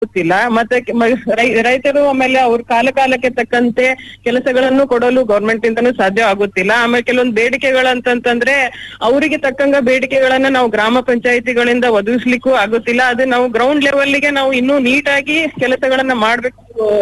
ಗೊತ್ತಿಲ್ಲ ಮತ್ತೆ ಕೆ- ಮ- ರೈ- ರೈತರು ಆಮೇಲೆ ಅವ್ರ ಕಾಲ ಕಾಲಕ್ಕೆ ತಕ್ಕಂತೆ ಕೆಲಸಗಳನ್ನು ಕೊಡಲು ಗೌರ್ಮೆಂಟ್ ಇಂದನೂ ಸಾಧ್ಯ ಆಗುತ್ತಿಲ್ಲ ಆಮೇಲೆ ಕೆಲವೊಂದು ಬೇಡಿಕೆಗಳಂತಂತಂದ್ರೆ ಅವರಿಗೆ ತಕ್ಕಂಗ ಬೇಡಿಕೆಗಳನ್ನ ನಾವು ಗ್ರಾಮ ಪಂಚಾಯತಿಗಳಿಂದ ಒದಗಿಸ್ಲಿಕ್ಕೂ ಆಗುತ್ತಿಲ್ಲ ಅದು ನಾವು ಗ್ರೌಂಡ್ ಲೆವೆಲ್ಗೆ ನಾವು ಇನ್ನೂ ನೀಟಾಗಿ ಕೆಲಸಗಳನ್ನ ಮಾಡ್ಬೇಕು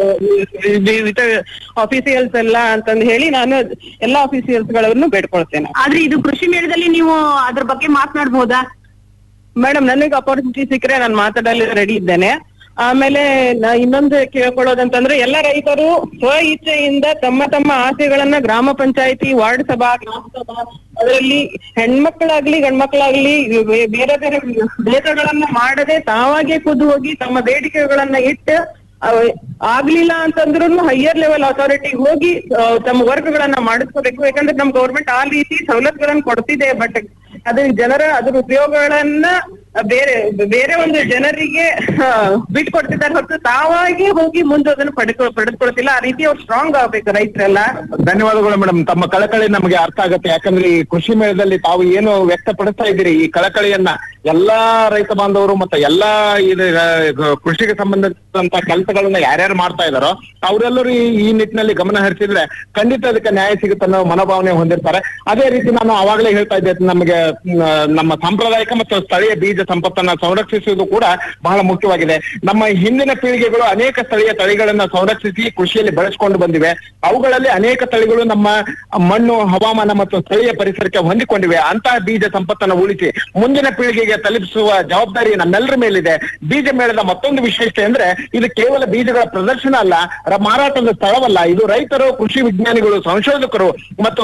ಆಫೀಸಿಯಲ್ಸ್ ಎಲ್ಲ ಅಂತಂದು ಹೇಳಿ ನಾನು ಎಲ್ಲಾ ಆಫೀಸಿಯಲ್ಸ್ ಗಳನ್ನು ಬೇಡ್ಕೊಳ್ತೇನೆ ಆದ್ರೆ ಇದು ಕೃಷಿ ಮೇಳದಲ್ಲಿ ನೀವು ಅದ್ರ ಬಗ್ಗೆ ಮಾತನಾಡ್ಬೋದಾ ಮೇಡಮ್ ನನಗೆ ಅಪರ್ಚುನಿಟಿ ಸಿಕ್ಕರೆ ನಾನು ಮಾತಾಡಲು ರೆಡಿ ಇದ್ದೇನೆ ಆಮೇಲೆ ನಾ ಇನ್ನೊಂದು ಕೇಳ್ಕೊಳ್ಳೋದಂತಂದ್ರೆ ಎಲ್ಲ ರೈತರು ಸ್ವ ಇಚ್ಛೆಯಿಂದ ತಮ್ಮ ತಮ್ಮ ಆಸೆಗಳನ್ನ ಗ್ರಾಮ ಪಂಚಾಯತಿ ವಾರ್ಡ್ ಸಭಾ ಗ್ರಾಮ ಸಭಾ ಅದರಲ್ಲಿ ಹೆಣ್ಮಕ್ಳಾಗ್ಲಿ ಗಂಡ್ಮಕ್ಳಾಗ್ಲಿ ಬೇ- ಬೇರೆ ಬೇರೆ ಭೇದಗಳನ್ನ ಮಾಡದೆ ತಾವಾಗೆ ಖುದ್ದು ಹೋಗಿ ತಮ್ಮ ಬೇಡಿಕೆಗಳನ್ನ ಇಟ್ಟು ಅವ್ ಆಗ್ಲಿಲ್ಲ ಅಂತಂದ್ರೂ ಹೈಯರ್ ಲೆವೆಲ್ ಅಥಾರಿಟಿ ಹೋಗಿ ಆ, ತಮ್ಮ ವರ್ಕ್ಗಳನ್ನ ಮಾಡಿಸ್ಕೋಬೇಕು ಯಾಕಂದ್ರೆ ನಮ್ ಗೌರ್ಮೆಂಟ್ ಆ ರೀತಿ ಸವಲತ್ತುಗಳನ್ನ ಕೊಡ್ತಿದೆ ಬಟ್ ಅದ್ರ ಜನರ ಅದ್ರ ಉಪಯೋಗಗಳನ್ನ ಬೇರೆ ಬೇರೆ ಒಂದು ಜನರಿಗೆ ಬಿಟ್ಕೊಡ್ತಿದ್ದಾರೆ ಹೊರತು ತಾವಾಗಿ ಹೋಗಿ ಮುಂದೆ ಅದನ್ನು ಪಡ್ಕೊ ಪಡೆದುಕೊಳ್ತಿಲ್ಲ ಆ ರೀತಿ ಅವ್ರು ಸ್ಟ್ರಾಂಗ್ ಆಗ್ಬೇಕು ರೈತರೆಲ್ಲ ಧನ್ಯವಾದಗಳು ಮೇಡಮ್ ತಮ್ಮ ಕಳಕಳಿ ನಮಗೆ ಅರ್ಥ ಆಗುತ್ತೆ ಯಾಕಂದ್ರೆ ಈ ಕೃಷಿ ಮೇಳದಲ್ಲಿ ತಾವು ಏನು ವ್ಯಕ್ತಪಡಿಸ್ತಾ ಇದ್ದೀರಿ ಈ ಕಳಕಳಿಯನ್ನ ಎಲ್ಲಾ ರೈತ ಬಾಂಧವರು ಮತ್ತೆ ಎಲ್ಲಾ ಇದು ಆ, ಕೃಷಿಗೆ ಸಂಬಂಧಿಸಿದಂತ ಕೆಲಸಗಳನ್ನ ಯಾರ್ಯಾರು ಮಾಡ್ತಾ ಇದಾರೋ ಅವರೆಲ್ಲರೂ ಈ ಈ ನಿಟ್ಟಿನಲ್ಲಿ ಗಮನ ಹರಿಸಿದ್ರೆ ಖಂಡಿತ ಅದಕ್ಕೆ ನ್ಯಾಯ ಸಿಗುತ್ತೆ ಅನ್ನೋ ಮನೋಭಾವನೆ ಹೊಂದಿರ್ತಾರೆ ಅದೇ ರೀತಿ ನಾನು ಅವಾಗಲೇ ಹೇಳ್ತಾ ಇದ್ದೆ ನಮಗೆ ಮ್, ನಮ್ಮ ಸಾಂಪ್ರದಾಯಿಕ ಮತ್ತು ಸ್ಥಳೀಯ ಬೀಜ ಸಂಪತ್ತನ್ನ ಸಂರಕ್ಷಿಸುವುದು ಕೂಡ ಬಹಳ ಮುಖ್ಯವಾಗಿದೆ ನಮ್ಮ ಹಿಂದಿನ ಪೀಳಿಗೆಗಳು ಅನೇಕ ಸ್ಥಳೀಯ ತಳಿಗಳನ್ನ ಸಂರಕ್ಷಿಸಿ ಕೃಷಿಯಲ್ಲಿ ಬೆಳೆಸ್ಕೊಂಡು ಬಂದಿವೆ ಅವುಗಳಲ್ಲಿ ಅನೇಕ ತಳಿಗಳು ನಮ್ಮ ಮಣ್ಣು ಹವಾಮಾನ ಮತ್ತು ಸ್ಥಳೀಯ ಪರಿಸರಕ್ಕೆ ಹೊಂದಿಕೊಂಡಿವೆ ಅಂತಹ ಬೀಜ ಸಂಪತ್ತನ್ನು ಉಳಿಸಿ ಮುಂದಿನ ಪೀಳಿಗೆಗೆ ತಲುಪಿಸುವ ಜವಾಬ್ದಾರಿ ನಮ್ಮೆಲ್ಲರ ಮೇಲಿದೆ ಬೀಜ ಮೇಳದ ಮತ್ತೊಂದು ವಿಶೇಷತೆ ಅಂದ್ರೆ ಇದು ಕೇವಲ ಬೀಜಗಳ ಪ್ರದರ್ಶನ ಅಲ್ಲ ರ- ಮಾರಾಟದ ಸ್ಥಳವಲ್ಲ ಇದು ರೈತರು ಕೃಷಿ ವಿಜ್ಞಾನಿಗಳು ಸಂಶೋಧಕರು ಮತ್ತು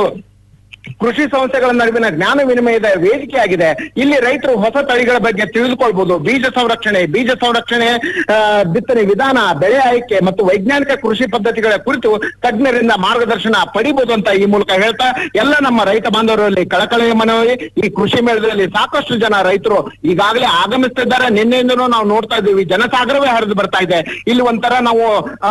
ಕೃಷಿ ಸಂಸ್ಥೆಗಳ ನಡುವಿನ ಜ್ಞಾನ ವಿನಿಮಯದ ವೇದಿಕೆಯಾಗಿದೆ ಇಲ್ಲಿ ರೈತರು ಹೊಸ ತಳಿಗಳ ಬಗ್ಗೆ ತಿಳಿದುಕೊಳ್ಬಹುದು ಬೀಜ ಸಂರಕ್ಷಣೆ ಬೀಜ ಸಂರಕ್ಷಣೆ ಆ, ಬಿತ್ತನೆ ವಿಧಾನ ಬೆಳೆ ಆಯ್ಕೆ ಮತ್ತು ವೈಜ್ಞಾನಿಕ ಕೃಷಿ ಪದ್ಧತಿಗಳ ಕುರಿತು ತಜ್ಞರಿಂದ ಮಾರ್ಗದರ್ಶನ ಪಡಿಬಹುದು ಅಂತ ಈ ಮೂಲಕ ಹೇಳ್ತಾ ಎಲ್ಲ ನಮ್ಮ ರೈತ ಬಾಂಧವರಲ್ಲಿ ಕಳಕಳಿಯ ಮನವಿ ಈ ಕೃಷಿ ಮೇಳದಲ್ಲಿ ಸಾಕಷ್ಟು ಜನ ರೈತರು ಈಗಾಗಲೇ ಆಗಮಿಸ್ತಿದ್ದಾರೆ ನಿನ್ನೆಯಿಂದನೂ ನಾವು ನೋಡ್ತಾ ಇದ್ದೀವಿ ಜನಸಾಗರವೇ ಹರಿದು ಬರ್ತಾ ಇದೆ ಇಲ್ಲಿ ಒಂಥರ ನಾವು ಆ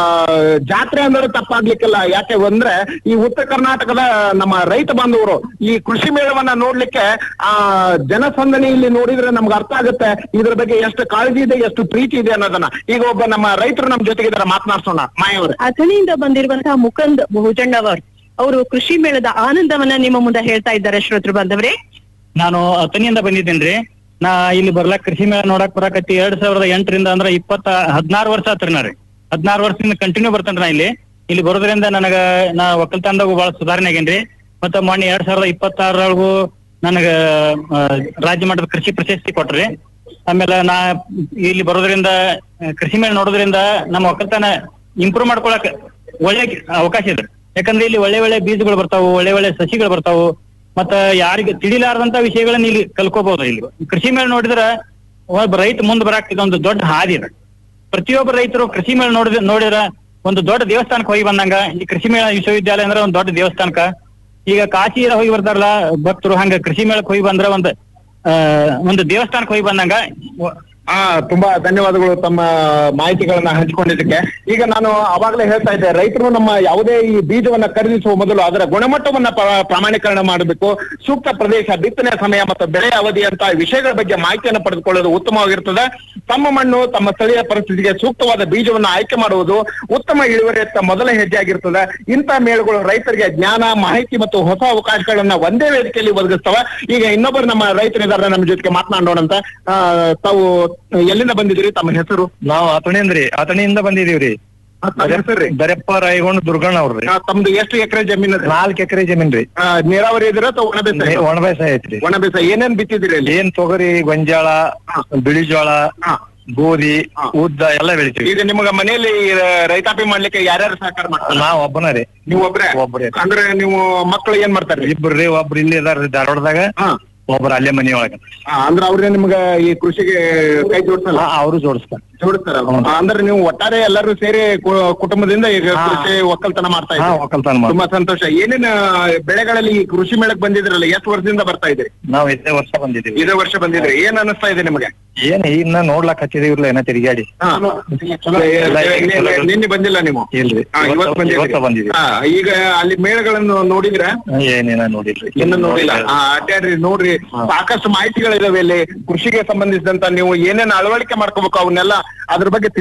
ಜಾತ್ರೆ ಅಂದ್ರೆ ತಪ್ಪಾಗ್ಲಿಕ್ಕಿಲ್ಲ ಯಾಕೆ ಅಂದ್ರೆ ಈ ಉತ್ತರ ಕರ್ನಾಟಕದ ನಮ್ಮ ರೈತ ಬಾಂಧವರು ಈ ಕೃಷಿ ಮೇಳವನ್ನ ನೋಡ್ಲಿಕ್ಕೆ ಆ ಜನಸಂದಣಿ ಇಲ್ಲಿ ನೋಡಿದ್ರೆ ನಮ್ಗೆ ಅರ್ಥ ಆಗುತ್ತೆ ಇದ್ರ ಬಗ್ಗೆ ಎಷ್ಟು ಕಾಳಜಿ ಇದೆ ಎಷ್ಟು ಪ್ರೀತಿ ಇದೆ ಅನ್ನೋದನ್ನ ಈಗ ಒಬ್ಬ ನಮ್ಮ ರೈತರು ನಮ್ ಜೊತೆಗಿದ್ದಾರೆ ಮಾತನಾಡ್ಸೋಣ ಮಾಯವರೇ ಅಥಣಿಯಿಂದ ಬಂದಿರುವಂತಹ ಮುಕಂದ್ ಬಹುಜಣ್ಣವರ್ ಅವರು ಕೃಷಿ ಮೇಳದ ಆನಂದವನ್ನ ನಿಮ್ಮ ಮುಂದೆ ಹೇಳ್ತಾ ಇದ್ದಾರೆ ಶ್ರೋತೃ ಬಾಂಧವರೇ ನಾನು ಅತನಿಯಿಂದ ಬಂದಿದ್ದೇನ್ರಿ ನಾ ಇಲ್ಲಿ ಬರ್ಲಾಕ್ ಕೃಷಿ ಮೇಳ ನೋಡಕ್ ಬರಾಕತ್ತಿ ಎರಡ್ ಸಾವಿರದ ಎಂಟರಿಂದ ಅಂದ್ರ ಇಪ್ಪತ್ತ ಹದಿನಾರು ವರ್ಷ ಆತ್ರಿ ನಾ ರೀ ಹದಿನಾರು ವರ್ಷದಿಂದ ಕಂಟಿನ್ಯೂ ಬರ್ತೇನ್ರಿ ನಾ ಇಲ್ಲಿ ಇಲ್ಲಿ ಬರೋದ್ರಿಂದ ನನಗ ನಾ ಒಕ್ಕಲ್ತನದಾಗು ಬಹಳ ಸುಧಾರಣೆ ಆಗೇನ್ರಿ ಮತ್ತ ಮೊನ್ನೆ ಎರಡ್ ಸಾವಿರದ ಇಪ್ಪತ್ತಾರೊಳಗು ನನಗ ಆ, ರಾಜ್ಯ ಮಟ್ಟದ ಕೃಷಿ ಪ್ರಶಸ್ತಿ ಕೊಟ್ರಿ ಆಮೇಲೆ ನಾ ಇಲ್ಲಿ ಬರೋದ್ರಿಂದ ಆ, ಕೃಷಿ ಮೇಳ ನೋಡೋದ್ರಿಂದ ನಮ್ಮ ಒಕ್ಕಲ್ತನ ಇಂಪ್ರೂವ್ ಮಾಡ್ಕೊಳಕ್ ಒಳ್ಳೆ ಅವಕಾಶ ಇದೆ ಯಾಕಂದ್ರೆ ಇಲ್ಲಿ ಒಳ್ಳೆ ಒಳ್ಳೆ ಬೀಜಗಳು ಬರ್ತಾವು ಒಳ್ಳೆ ಒಳ್ಳೆ ಸಸಿಗಳು ಬರ್ತಾವು ಮತ್ತ ಯಾರಿಗೆ ತಿಳಿಲಾರದಂತ ವಿಷಯಗಳನ್ನ ಇಲ್ಲಿ ಕಲ್ಕೋಬಹುದು ಇಲ್ಲಿ ಕೃಷಿ ಮೇಳ ನೋಡಿದ್ರ ಒಬ್ಬ ರೈತ ಮುಂದ್ ಬರಾಕ್ ಇದೊಂದು ದೊಡ್ಡ ಹಾದಿ ಇದೆ ಪ್ರತಿಯೊಬ್ಬ ರೈತರು ಕೃಷಿ ಮೇಳ ನೋಡಿದ ನೋಡಿದ್ರ ಒಂದು ದೊಡ್ಡ ದೇವಸ್ಥಾನಕ್ಕೆ ಹೋಗಿ ಬಂದಂಗ ಈ ಕೃಷಿ ಮೇಳ ವಿಶ್ವವಿದ್ಯಾಲಯ ಅಂದ್ರೆ ಒಂದು ದೊಡ್ಡ ದೇವಸ್ಥಾನಕ ಈಗ ಕಾಶಿ ಹೋಗಿ ಬರ್ತಾರಲ್ಲ ಭಕ್ತರು ಹಂಗ ಕೃಷಿ ಮೇಳಕ್ ಹೋಗಿ ಬಂದ್ರ ಒಂದ್ ಆ ಒಂದು ದೇವಸ್ಥಾನಕ್ಕೆ ಹೋಗಿ ಬಂದಂಗ ವ- ಆ ತುಂಬಾ ಧನ್ಯವಾದಗಳು ತಮ್ಮ ಮಾಹಿತಿಗಳನ್ನ ಹಂಚಿಕೊಂಡಿದ್ದಕ್ಕೆ ಈಗ ನಾನು ಅವಾಗಲೇ ಹೇಳ್ತಾ ಇದ್ದೆ ರೈತರು ನಮ್ಮ ಯಾವುದೇ ಈ ಬೀಜವನ್ನ ಖರೀದಿಸುವ ಮೊದಲು ಅದರ ಗುಣಮಟ್ಟವನ್ನ ಪ್ರ- ಪ್ರಮಾಣೀಕರಣ ಮಾಡಬೇಕು ಸೂಕ್ತ ಪ್ರದೇಶ ಬಿತ್ತನೆ ಸಮಯ ಮತ್ತು ಬೆಳೆ ಅವಧಿ ಅಂತ ವಿಷಯಗಳ ಬಗ್ಗೆ ಮಾಹಿತಿಯನ್ನು ಪಡೆದುಕೊಳ್ಳೋದು ಉತ್ತಮವಾಗಿರ್ತದೆ ತಮ್ಮ ಮಣ್ಣು ತಮ್ಮ ಸ್ಥಳೀಯ ಪರಿಸ್ಥಿತಿಗೆ ಸೂಕ್ತವಾದ ಬೀಜವನ್ನ ಆಯ್ಕೆ ಮಾಡುವುದು ಉತ್ತಮ ಇಳುವರಿಯತ್ತ ಮೊದಲ ಹೆಜ್ಜೆ ಆಗಿರ್ತದೆ ಇಂಥ ಮೇಳಗಳು ರೈತರಿಗೆ ಜ್ಞಾನ ಮಾಹಿತಿ ಮತ್ತು ಹೊಸ ಅವಕಾಶಗಳನ್ನ ಒಂದೇ ವೇದಿಕೆಯಲ್ಲಿ ಒದಗಿಸ್ತವೆ ಈಗ ಇನ್ನೊಬ್ಬರು ನಮ್ಮ ರೈತರಿದ್ದಾರೆ ನಮ್ಮ ಜೊತೆಗೆ ಮಾತನಾಡೋಣ ಅಂತ ಆ, ತಾವು ಎಲ್ಲಿಂದ ಬಂದಿದ್ದೀರಿ ತಮ್ಮ ಹೆಸರು ನಾವು ಅತಣಿಂದ್ರಿ ಅತಣಿಯಿಂದ ಬಂದಿದೀವ್ರಿ ತಮ್ಮ ಹೆಸರು ದರೆಪ್ಪ ರಾಯಗೊಂಡ್ ದುರ್ಗಣ್ಣ ಅವ್ರಿ ತಮ್ದು ಎಷ್ಟು ಎಕರೆ ಜಮೀನು ಇದೆ? ನಾಲ್ಕು ಎಕರೆ ಜಮೀನ್ ರೀ ಆ, ನೀರಾವರಿ ಇದ್ರೆ ಅಥವಾ ಒಣ ಬೇಸಾಯ ಒಣ ಬೇಸಾಯ ಐತ್ರಿ ಒಣ ಬೇಸಾಯ ಏನೇನ್ ಬಿತ್ತಿದ್ದೀರಿ ಅಲ್ಲಿ ಏನ್ ತೊಗರಿ ಗೊಂಜಾಳ ಬಿಳಿ ಜೋಳ ಹಾ. ಗೋಧಿ ಹಾ. ಉದ್ದ ಎಲ್ಲ ಬೆಳಿತೀವಿ ಈಗ ನಿಮ್ಗ ಮನೆಯಲ್ಲಿ ರೈತಾಪಿ ಮಾಡ್ಲಿಕ್ಕೆ ಯಾರ್ಯಾರು ಸಹಕಾರ ಮಾಡ್ತಾರೆ ನಾವ್ ಒಬ್ಬನ ರೀ ನೀವು ಒಬ್ರೇ ಒಬ್ರೇ. ಅಂದ್ರೆ ನೀವು ಮಕ್ಕಳು ಏನ್ ಮಾಡ್ತಾರ್ರಿ ಇಬ್ರು ರೀ ಒಬ್ರು ಇಲ್ಲಿ ಇದಾರ ಧಾರವಾಡದಾಗ ಹಾ ಒಬ್ರು ಅಲ್ಲೇ ಮನಿ ಒಳಗ ಆ, ಅಂದ್ರೆ ಅವ್ರೇ ನಿಮ್ಗ ಈ ಕೃಷಿಗೆ ಕೈ ಜೋಡಿಸಲ್ಲ ಅವರು ಜೋಡಿಸ್ತಾರ ಜೋಡಿಸ್ತಾರ ಹ್ಞೂ. ಅಂದ್ರೆ ನೀವು ಒಟ್ಟಾರೆ ಎಲ್ಲರೂ ಸೇರಿ ಕು- ಕುಟುಂಬದಿಂದ ಈಗ ಹಾ. ಕೃಷಿ ಒಕ್ಕಲ್ತನ ಮಾಡ್ತಾ ಹಾ ಇದ್ದೀರಿ ಒಕ್ಕಲ್ತನ ಮಾಡಿ ತುಂಬಾ ಸಂತೋಷ ಏನೇನ್ ಬೆಳೆಗಳಲ್ಲಿ ಈ ಕೃಷಿ ಮೇಳಕ್ ಬಂದಿದ್ರಲ್ಲ ಎಷ್ಟು ವರ್ಷದಿಂದ ಬರ್ತಾ ಇದ್ರಿ ನಾವ್ ಇದೇ ವರ್ಷ ಬಂದಿದೀವಿ ಇದೇ ವರ್ಷ ಬಂದಿದ್ರಿ ಏನ್ ಅನಿಸ್ತಾ ಇದೆ ನಿಮಗೆ ಏನ್ ಇನ್ನ ನೋಡ್ಲಾಕ್ ಹಚ್ಚಿದೀವ್ರಲ್ಲ ಏನ ತಿರುಗಾಡಿ ಹಾ. ನಿನ್ನೆ- ನಿನ್ನೆ ಬಂದಿಲ್ಲ ನೀವು ಇಲ್ರಿ ಹಾ, ಇವತ್ತು ಬಂದಿದ್ರಿ. ಇವತ್ತ ಬಂದಿದೀವಿ ಹಾ, ಈಗ ಅಲ್ಲಿ ಮೇಳಗಳನ್ನು ನೋಡಿದ್ರ ಏನೇನ ನೋಡಿಲ್ರಿ ಇನ್ನು ನೋಡಿಲ್ಲ ಹಾ, ಅಡ್ಡಾಡ್ರಿ ನೋಡ್ರಿ ಸಾಕಷ್ಟು ಮಾಹಿತಿಗಳಿದಾವೆ ಇಲ್ಲಿ ಕೃಷಿಗೆ ಸಂಬಂಧಿಸಿದಂತ ನೀವು ಏನೇನ್ ಅಳವಡಿಕೆ ಮಾಡ್ಕೋಬೇಕು ಅವನ್ನೆಲ್ಲ ಅದ್ರ ಬಗ್ಗೆ